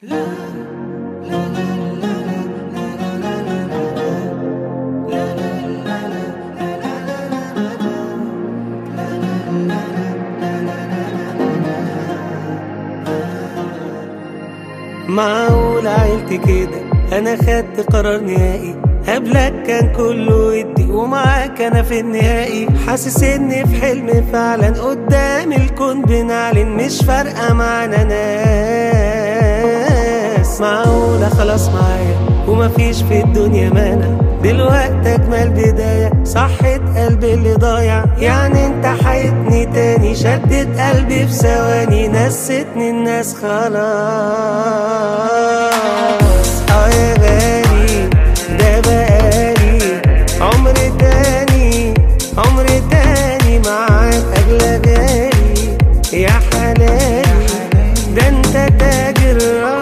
معقول عيلتي كده انا خدت قرار نهائي قبلك كان كله ودي ومعاك انا في النهائي حاسس اني في حلم فعلا قدام الكون بنعلن مش فارقه معانا ناس معقوله خلاص معايا ومفيش في الدنيا مانع دلوقتي اجمل بدايه صحت قلبي اللي ضايع يعني انت حيتني تاني شدت قلبي في ثواني نستني الناس خلاص اه يا غالي ده بقالي عمر تاني عمر تاني معاك اغلى غالي يا حلالي ده انت تاجر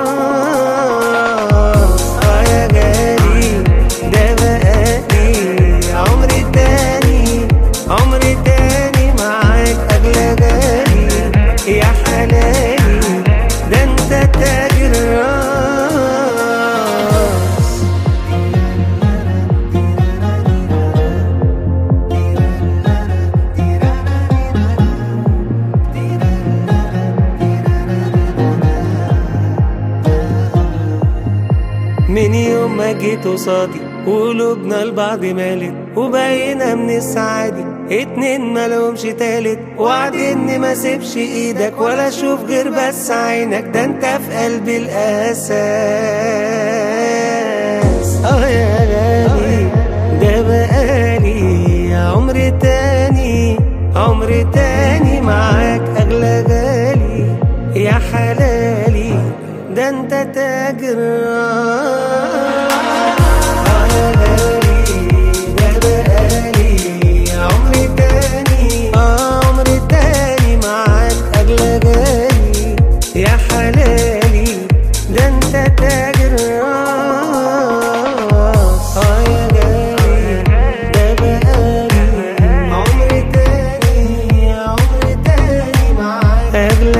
راس اه يا غالي ده بقالي عمر تاني عمر تاني معاك اغلى غالي يا حلالي ده انت تاجر راس من يوم ما جيت قصادي وقلوبنا لبعض مالت وبقينا من السعادة اتنين مالهمش تالت وعد اني ما سيبش ايدك ولا اشوف غير بس عينك ده انت في قلبي الاساس اه يا غالي ده بقالي عمر تاني عمر تاني معاك اغلى غالي يا حلالي ده انت تاجر آه يا غالي ده بقالي عمر تاني آه عمر تاني معاك اغلى غالي يا حلالي ده انت تاجر راس اه يا غالي ده بقالي عمر تاني عمر تاني معاك اغلى